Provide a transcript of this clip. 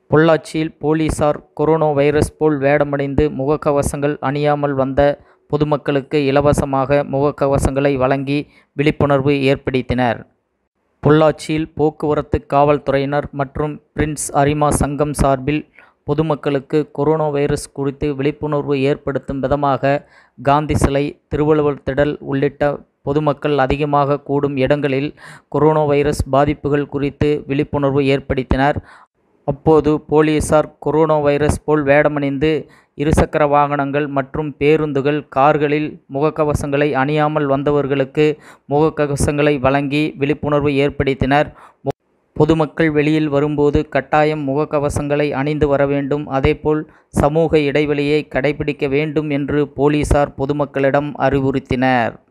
பொள்ளாச்சியில் போலீசார் corona virus போல் வேடமணிந்து முகக்கவசங்கள் அணியாமல் வந்த பொதுமக்களுக்கு இலவசமாக முகக்கவசங்களை வழங்கி விழிப்புணர்வு ஏற்படுத்தினர். பொள்ளாச்சியில் போக்குவரத்து காவல்துறையினர் மற்றும் பிரின்ஸ் அரிமா சங்கம் சார்பில் பொதுமக்களுக்கு கொரோனா வைரஸ் குறித்து விழிப்புணர்வு ஏற்படுத்தும் விதமாக காந்தி சிலை, திருவள்ளுவர் திடல் உள்ளிட்ட பொதுமக்கள் அதிகமாக கூடும் இடங்களில் கொரோனா வைரஸ் பாதிப்புகள் குறித்து விழிப்புணர்வு ஏற்படுத்தினர். அப்போது போலீசார் கொரோனா வைரஸ் போல் வேடமணிந்து இருசக்கர வாகனங்கள் மற்றும் பேருந்துகள், கார்களில் முகக்கவசங்களை அணியாமல் வந்தவர்களுக்கு முகக்கவசங்களை வழங்கி விழிப்புணர்வு ஏற்படுத்தினர். பொதுமக்கள் வெளியில் வரும்போது கட்டாயம் முகக்கவசங்களை அணிந்து வர வேண்டும். அதேபோல் சமூக இடைவெளியை கடைபிடிக்க வேண்டும் என்று போலீசார் பொதுமக்களிடம் அறிவுறுத்தினர்.